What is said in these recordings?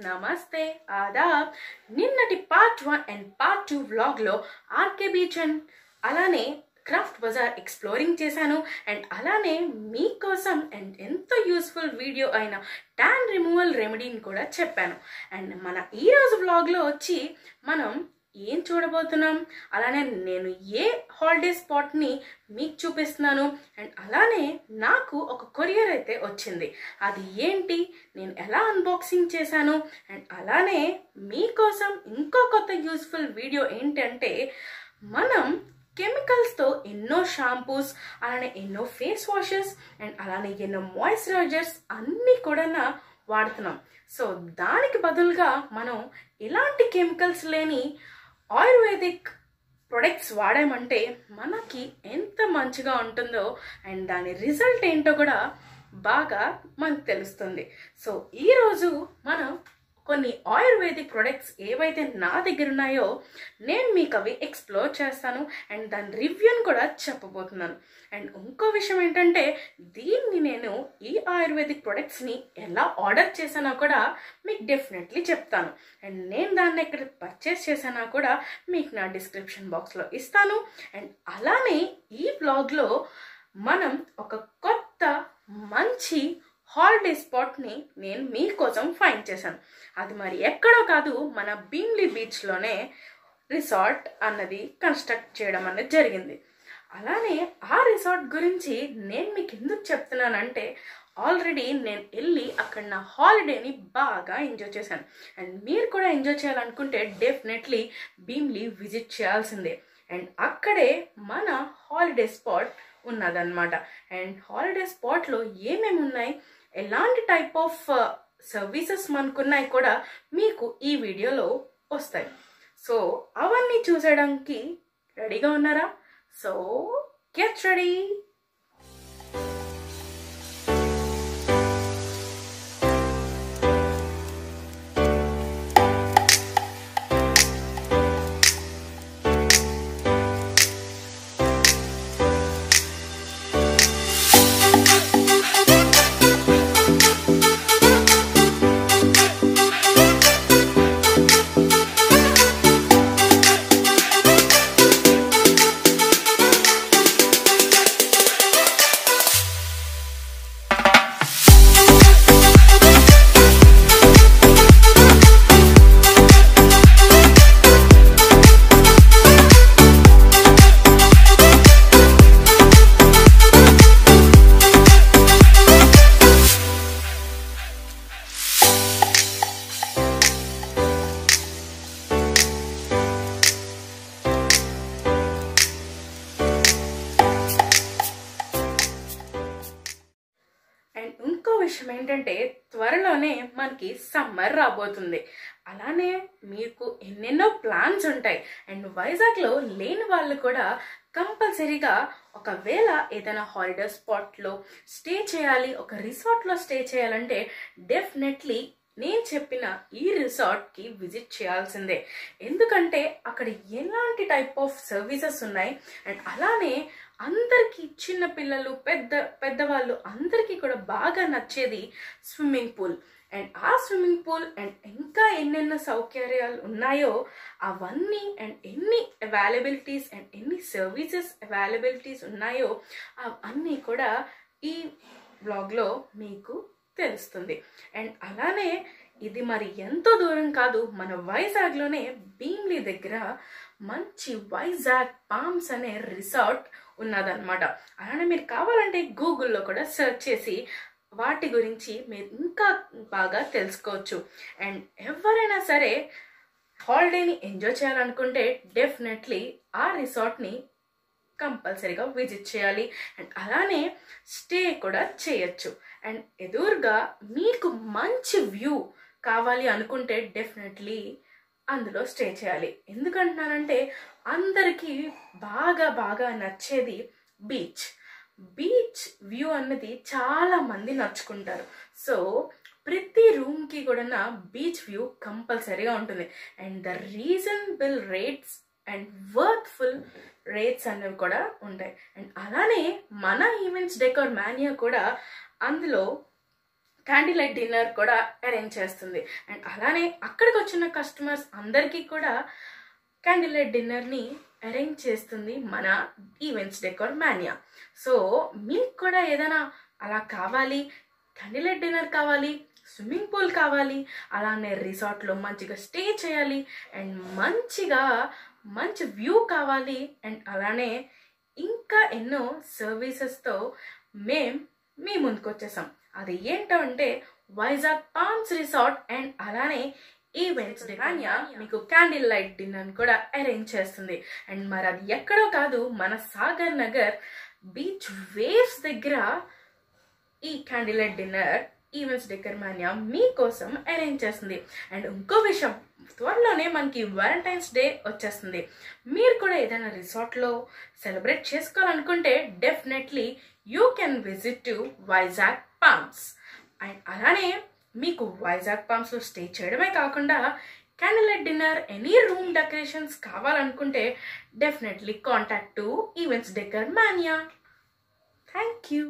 నమస్తే ఆదాబ్ నిన్నటి part one and part two వ్లాగ్లో ఆర్కే బీచ్ అండ్ అలానే క్రాఫ్ట్ బజార్ ఎక్స్ప్లోరింగ్ చేశాను అండ్ అలానే మీకోసం అండ్ ఎంతో యూస్ఫుల్ వీడియో అయిన ట్యాన్ రిమూవల్ రెమెడీని కూడా చెప్పాను అండ్ మన ఈరోజు వ్లాగ్లో వచ్చి మనం ఏం చూడబోతున్నాం అలానే నేను ఏ హాలిడే స్పాట్ని మీకు చూపిస్తున్నాను అండ్ అలానే నాకు ఒక కొరియర్ అయితే వచ్చింది అది ఏంటి నేను ఎలా అన్బాక్సింగ్ చేశాను అండ్ అలానే మీకోసం ఇంకో కొత్త యూస్ఫుల్ వీడియో ఏంటంటే మనం కెమికల్స్తో ఎన్నో షాంపూస్ అలానే ఎన్నో ఫేస్ వాషెస్ అండ్ అలానే ఎన్నో మాయిశ్చరైజర్స్ అన్నీ కూడా వాడుతున్నాం సో దానికి బదులుగా మనం ఎలాంటి కెమికల్స్ లేని ఆయుర్వేదిక్ ప్రొడక్ట్స్ వాడామంటే మనకి ఎంత మంచిగా ఉంటుందో అండ్ దాని రిజల్ట్ ఏంటో కూడా బాగా మనకు తెలుస్తుంది సో ఈరోజు మనం కొన్ని ఆయుర్వేదిక్ ప్రొడక్ట్స్ ఏవైతే నా దగ్గర ఉన్నాయో నేను మీకు అవి ఎక్స్ప్లోర్ చేస్తాను అండ్ దాని రివ్యూని కూడా చెప్పబోతున్నాను అండ్ ఇంకో విషయం ఏంటంటే దీన్ని నేను ఈ ఆయుర్వేదిక్ ప్రొడక్ట్స్ని ఎలా ఆర్డర్ చేశానో కూడా మీకు డెఫినెట్లీ చెప్తాను అండ్ నేను దాన్ని ఎక్కడ పర్చేస్ చేశానో కూడా మీకు నా డిస్క్రిప్షన్ బాక్స్లో ఇస్తాను అండ్ అలానే ఈ బ్లాగ్లో మనం ఒక కొత్త మంచి హాలిడే స్పాట్ని నేను మీకోసం ఫైండ్ చేశాను అది మరి ఎక్కడో కాదు మన భీమ్లీ బీచ్లోనే రిసార్ట్ అన్నది కన్స్ట్రక్ట్ చేయడం అనేది జరిగింది అలానే ఆ రిసార్ట్ గురించి నేను మీకు ఎందుకు చెప్తున్నానంటే ఆల్రెడీ నేను వెళ్ళి అక్కడ నా హాలిడేని బాగా ఎంజాయ్ చేశాను అండ్ మీరు కూడా ఎంజాయ్ చేయాలనుకుంటే డెఫినెట్లీ భీమ్లీ విజిట్ చేయాల్సిందే అండ్ అక్కడే మన హాలిడే స్పాట్ ఉన్నదన్నమాట అండ్ హాలిడే స్పాట్లో ఏమేమి ఉన్నాయి ఎలాంటి టైప్ ఆఫ్ సర్వీసెస్ మనకున్నాయి కూడా మీకు ఈ వీడియోలో వస్తాయి సో అవన్నీ చూసేయడానికి రెడీగా ఉన్నారా సో గెట్ రెడీ అండ్ ఇంకో విషయం ఏంటంటే త్వరలోనే మనకి సమ్మర్ రాబోతుంది అలానే మీకు ఎన్నెన్నో ప్లాన్స్ ఉంటాయి అండ్ వైజాగ్లో లేని వాళ్ళు కూడా కంపల్సరీగా ఒకవేళ ఏదైనా హాలిడే స్పాట్లో స్టే చేయాలి ఒక రిసార్ట్లో స్టే చేయాలంటే డెఫినెట్లీ నేను చెప్పిన ఈ రిసార్ట్కి విజిట్ చేయాల్సిందే ఎందుకంటే అక్కడ ఎలాంటి టైప్ ఆఫ్ సర్వీసెస్ ఉన్నాయి అండ్ అలానే అందరికీ చిన్న పిల్లలు పెద్ద పెద్దవాళ్ళు అందరికీ కూడా బాగా నచ్చేది స్విమ్మింగ్ పూల్ అండ్ ఆ స్విమ్మింగ్ పూల్ అండ్ ఇంకా ఎన్నెన్నో సౌకర్యాలు ఉన్నాయో అవన్నీ అండ్ ఎన్ని అవైలబిలిటీస్ అండ్ ఎన్ని సర్వీసెస్ అవైలబిలిటీస్ ఉన్నాయో అవన్నీ కూడా ఈ బ్లాగ్లో మీకు తెలుస్తుంది అండ్ అలానే ఇది మరి ఎంతో దూరం కాదు మన వైజాగ్లోనే భీమ్లీ దగ్గర మంచి వైజాగ్ పామ్స్ అనే రిసార్ట్ ఉన్నదన్నమాట అలానే మీరు కావాలంటే గూగుల్లో కూడా సెర్చ్ చేసి వాటి గురించి మీరు ఇంకా బాగా తెలుసుకోవచ్చు అండ్ ఎవరైనా సరే హాలిడేని ఎంజాయ్ చేయాలనుకుంటే డెఫినెట్లీ ఆ రిసార్ట్ని కంపల్సరీగా విజిట్ చేయాలి అండ్ అలానే స్టే కూడా చేయొచ్చు అండ్ ఎదురుగా మీకు మంచి వ్యూ కావాలి అనుకుంటే డెఫినెట్లీ అందులో స్టే చేయాలి ఎందుకంటున్నానంటే అందరికీ బాగా బాగా నచ్చేది బీచ్ బీచ్ వ్యూ అన్నది చాలా మంది నచ్చుకుంటారు సో ప్రతి రూమ్కి కూడా బీచ్ వ్యూ కంపల్సరీగా ఉంటుంది and the reasonable rates and worthful rates అనేవి కూడా ఉంటాయి అండ్ అలానే మన ఈవెంట్స్ డెకోర్ మానియా కూడా అందులో క్యాండిల్ లైట్ డిన్నర్ కూడా అరేంజ్ చేస్తుంది అండ్ అలానే అక్కడికి వచ్చిన కస్టమర్స్ అందరికీ కూడా క్యాండిల్ లైట్ డిన్నర్ని అరేంజ్ చేస్తుంది మన ఈవెంట్స్ డెకోర్ మాన్యా సో మీకు కూడా ఏదైనా అలా కావాలి క్యాండిల్ లైట్ డిన్నర్ కావాలి స్విమ్మింగ్ పూల్ కావాలి అలానే రిసార్ట్లో మంచిగా స్టే చేయాలి అండ్ మంచిగా మంచి వ్యూ కావాలి అండ్ అలానే ఇంకా ఎన్నో సర్వీసెస్తో మేం మీ ముందుకు వచ్చేసాం అది ఏంటో అంటే వైజాగ్ పామ్స్ రిసార్ట్ అండ్ అలానే ఈవెంట్స్ డిమాన్యా మీకు క్యాండిల్ లైట్ డిన్నర్ కూడా అరేంజ్ చేస్తుంది అండ్ మరి అది ఎక్కడో కాదు మన సాగర్ నగర్ బీచ్ వేవ్స్ దగ్గర ఈ candle light dinner events decor mania మీకోసం అరేంజ్ చేస్తుంది అండ్ ఇంకో విషయం త్వరలోనే మనకి వ్యాలంటైన్స్ డే వచ్చేస్తుంది మీరు కూడా ఏదైనా రిసార్ట్లో సెలబ్రేట్ చేసుకోవాలనుకుంటే definitely you can visit to Vizag palms and అలానే మీకు వైజాగ్ పామ్స్లో స్టే చేయడమే కాకుండా candle light dinner any room decorations కావాలనుకుంటే definitely contact to events decor mania thank you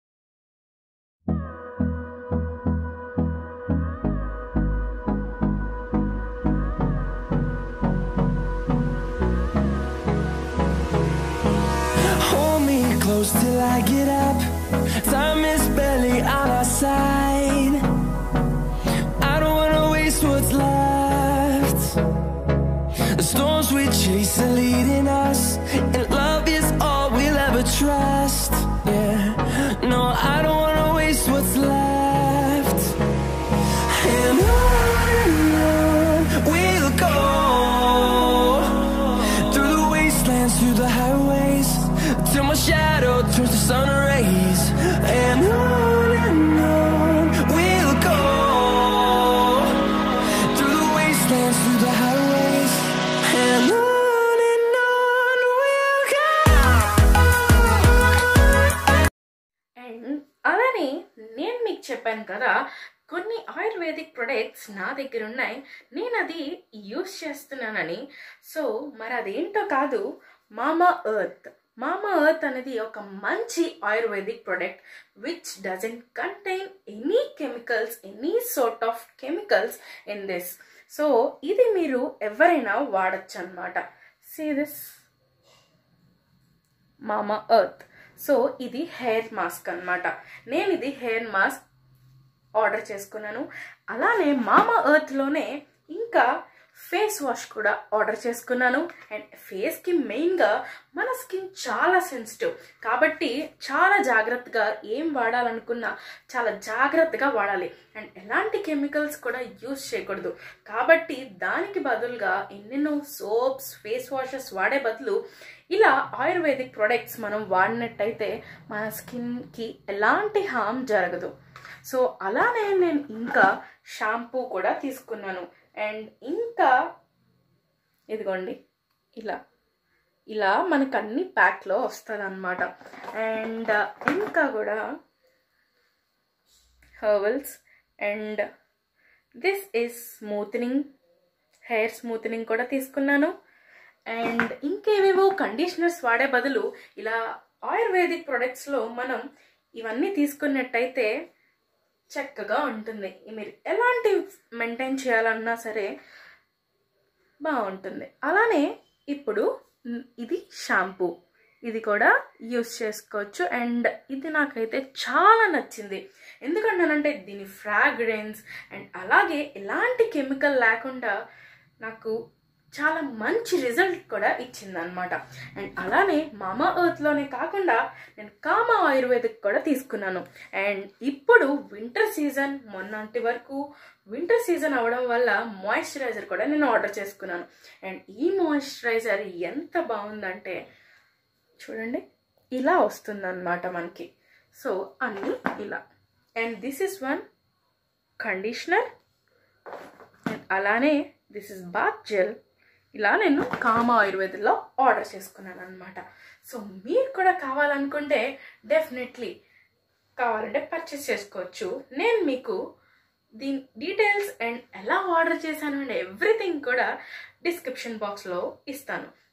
Hold me close till I get up. Time is barely on our side. I don't wanna waste what's left. The storms we chase are leading us, and love is all we'll ever trust. Yeah, no, I don't wanna waste what's left. And on and on we'll go through the wastelands, through the highways, till my shadow turns to sun rays. And on and on we'll go through the wastelands, through the highways, and on and on we'll go. And అలానే నేను మీకు చెప్పాను కదా కొన్ని ayurvedic products నా దగ్గర ఉన్నాయి నేను అది యూస్ చేస్తున్నానని సో మరి అదేంటో కాదు మామా ఎర్త్ మామా ఎర్త్ అనేది ఒక మంచి ayurvedic product which doesn't contain any chemicals any sort of chemicals in this so ఇది మీరు ఎవరైనా వాడచ్చు అనమాట see this Mamaearth so ఇది హెయిర్ మాస్క్ అన్నమాట నేను ఇది హెయిర్ మాస్క్ ఆర్డర్ చేసుకున్నాను అలానే మామా ఎర్త్లోనే ఇంకా ఫేస్ వాష్ కూడా ఆర్డర్ చేసుకున్నాను అండ్ ఫేస్కి మెయిన్గా మన స్కిన్ చాలా సెన్సిటివ్ కాబట్టి చాలా జాగ్రత్తగా ఏం వాడాలనుకున్నా చాలా జాగ్రత్తగా వాడాలి అండ్ ఎలాంటి కెమికల్స్ కూడా యూజ్ చేయకూడదు కాబట్టి దానికి బదులుగా ఎన్నెన్నో సోప్స్ ఫేస్ వాషెస్ వాడే బదులు ఇలా ఆయుర్వేదిక్ ప్రొడక్ట్స్ మనం వాడినట్టయితే మన స్కిన్కి ఎలాంటి హామ్ జరగదు సో అలానే నేను ఇంకా షాంపూ కూడా తీసుకున్నాను అండ్ ఇంకా ఇదిగోండి ఇలా ఇలా మనకు అన్ని ప్యాక్లో వస్తుంది అనమాట అండ్ ఇంకా కూడా herbals and this is smoothening hair smoothening కూడా తీసుకున్నాను అండ్ ఇంకేవేవో కండిషనర్స్ వాడే బదులు ఇలా ఆయుర్వేదిక్ ప్రొడక్ట్స్లో మనం ఇవన్నీ తీసుకున్నట్టయితే చక్కగా ఉంటుంది మీరు ఎలాంటి మెయింటైన్ చేయాలన్నా సరే బాగుంటుంది అలానే ఇప్పుడు మ్, ఇది షాంపూ ఇది కూడా యూస్ చేసుకోవచ్చు అండ్ ఇది నాకైతే చాలా నచ్చింది ఎందుకంటానంటే దీని ఫ్రాగ్రెన్స్ అండ్ అలాగే ఎలాంటి కెమికల్ లేకుండా నాకు చాలా మంచి రిజల్ట్ కూడా ఇచ్చింది అనమాట అండ్ అలానే మామా ఎర్త్లోనే కాకుండా నేను కామా ఆయుర్వేదిక్ కూడా తీసుకున్నాను అండ్ ఇప్పుడు వింటర్ సీజన్ మొన్నటి వరకు వింటర్ సీజన్ అవడం వల్ల మాయిశ్చరైజర్ కూడా నేను ఆర్డర్ చేసుకున్నాను అండ్ ఈ మాయిశ్చరైజర్ ఎంత బాగుందంటే చూడండి ఇలా వస్తుందన్నమాట మనకి సో అన్నీ ఇలా and this is one conditioner and అలానే దిస్ ఇస్ బాత్ జెల్ ఇలా నేను కామా ఆయుర్వేదంలో ఆర్డర్ చేసుకున్నాను అనమాట సో మీరు కూడా కావాలనుకుంటే డెఫినెట్లీ కావాలంటే పర్చేస్ చేసుకోవచ్చు నేను మీకు దీని డీటెయిల్స్ అండ్ ఎలా ఆర్డర్ చేశాను అండ్ ఎవ్రీథింగ్ కూడా డిస్క్రిప్షన్ బాక్స్లో ఇస్తాను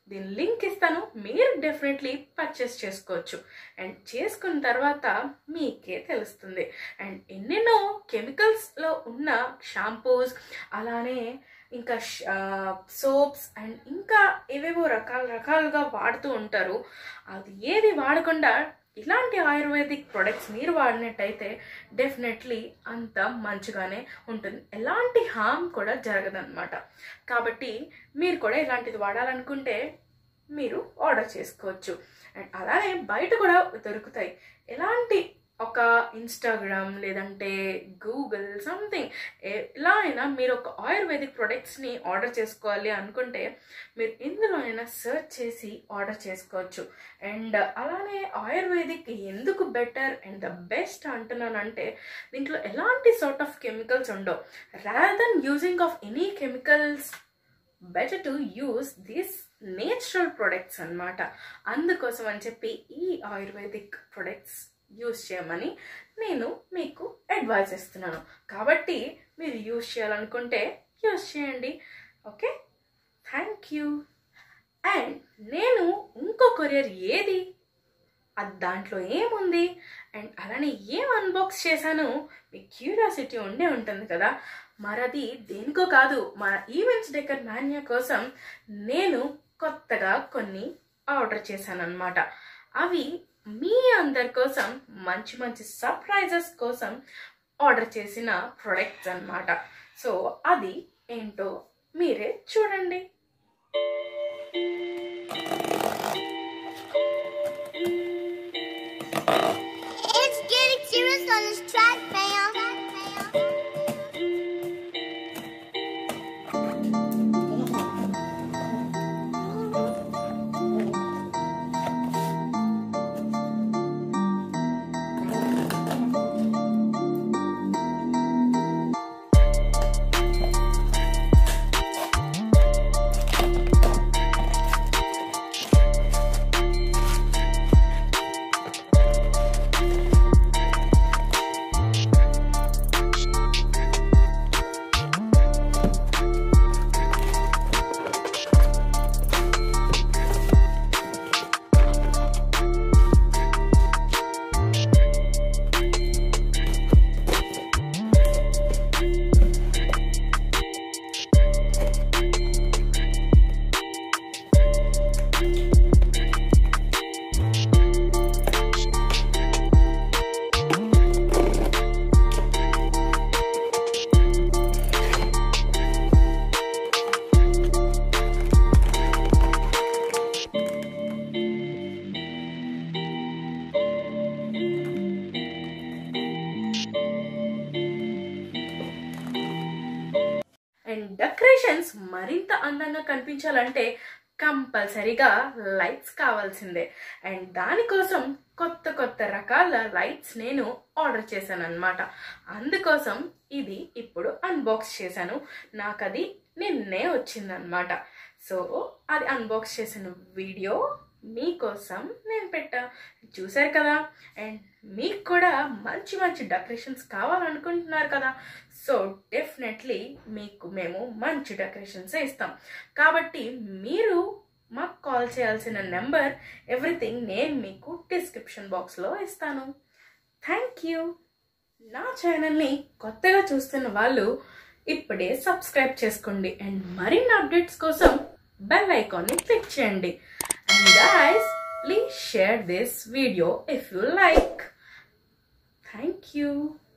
దీని లింక్ ఇస్తాను మీరు డెఫినెట్లీ పర్చేస్ చేసుకోవచ్చు అండ్ చేసుకున్న తర్వాత మీకే తెలుస్తుంది అండ్ ఎన్నెన్నో కెమికల్స్లో ఉన్న షాంపూస్ అలానే ఇంకా సోప్స్ అండ్ ఇంకా ఏవేవో రకాల రకాలుగా వాడుతూ ఉంటారు అది ఏది వాడకుండా ఇలాంటి ఆయుర్వేదిక్ ప్రొడక్ట్స్ మీరు వాడినట్టయితే డెఫినెట్లీ అంత మంచిగానే ఉంటుంది ఎలాంటి హామ్ కూడా జరగదన్నమాట కాబట్టి మీరు కూడా ఇలాంటిది వాడాలనుకుంటే మీరు ఆర్డర్ చేసుకోవచ్చు అండ్ అలానే బయట కూడా దొరుకుతాయి ఎలాంటి ఒక ఇన్స్టాగ్రామ్ లేదంటే గూగుల్ సంథింగ్ ఎలా అయినా మీరు ఒక ఆయుర్వేదిక్ ప్రొడక్ట్స్ని ఆర్డర్ చేసుకోవాలి అనుకుంటే మీరు ఇందులో అయినా సెర్చ్ చేసి ఆర్డర్ చేసుకోవచ్చు అండ్ అలానే ఆయుర్వేదిక్ ఎందుకు బెటర్ అండ్ ద బెస్ట్ అంటున్నానంటే దీంట్లో ఎలాంటి సార్ట్ ఆఫ్ కెమికల్స్ ఉండవు rather than using of any chemicals better to use this natural products అన్నమాట అందుకోసం అని చెప్పి ఈ ఆయుర్వేదిక్ ప్రొడక్ట్స్ యూస్ చేయమని నేను మీకు అడ్వైజ్ ఇస్తున్నాను కాబట్టి మీరు యూస్ చేయాలనుకుంటే యూస్ చేయండి ఓకే థ్యాంక్ యూ అండ్ నేను ఇంకో కొరియర్ ఏది అది దాంట్లో ఏముంది అండ్ అలానే ఏం అన్బాక్స్ చేశాను మీ క్యూరియాసిటీ ఉండే ఉంటుంది కదా మరది దేనికో కాదు మన ఈవెంట్స్ డెకర్ మాన్యా కోసం నేను కొత్తగా కొన్ని ఆర్డర్ చేశాను అనమాట అవి మీ అందరి కోసం మంచి మంచి సర్ప్రైజెస్ కోసం ఆర్డర్ చేసిన ప్రొడక్ట్స్ అన్నమాట సో అది ఏంటో మీరే చూడండి It's getting serious on this track, fam. And decorations మరింత అందంగా కనిపించాలంటే కంపల్సరీగా లైట్స్ కావాల్సిందే అండ్ దానికోసం కొత్త కొత్త రకాల లైట్స్ నేను ఆర్డర్ చేశాను అనమాట అందుకోసం ఇది ఇప్పుడు అన్బాక్స్ చేశాను నాకు అది నిన్నే వచ్చిందనమాట సో అది అన్బాక్స్ చేసిన వీడియో మీకోసం నేను పెట్టా చూశారు కదా అండ్ మీకు కూడా మంచి మంచి డెకరేషన్స్ కావాలనుకుంటున్నారు కదా సో డెఫినెట్లీ మీకు మేము మంచి డెకరేషన్స్ ఇస్తాం కాబట్టి మీరు మాకు కాల్ చేయాల్సిన నెంబర్ ఎవ్రీథింగ్ నేను మీకు డిస్క్రిప్షన్ బాక్స్లో ఇస్తాను థ్యాంక్ యూ నా ఛానల్ని కొత్తగా చూస్తున్న వాళ్ళు ఇప్పుడే సబ్స్క్రైబ్ చేసుకోండి అండ్ మరిన్ని అప్డేట్స్ కోసం బెల్ ఐకాన్ని క్లిక్ చేయండి and guys please share this video if you like thank you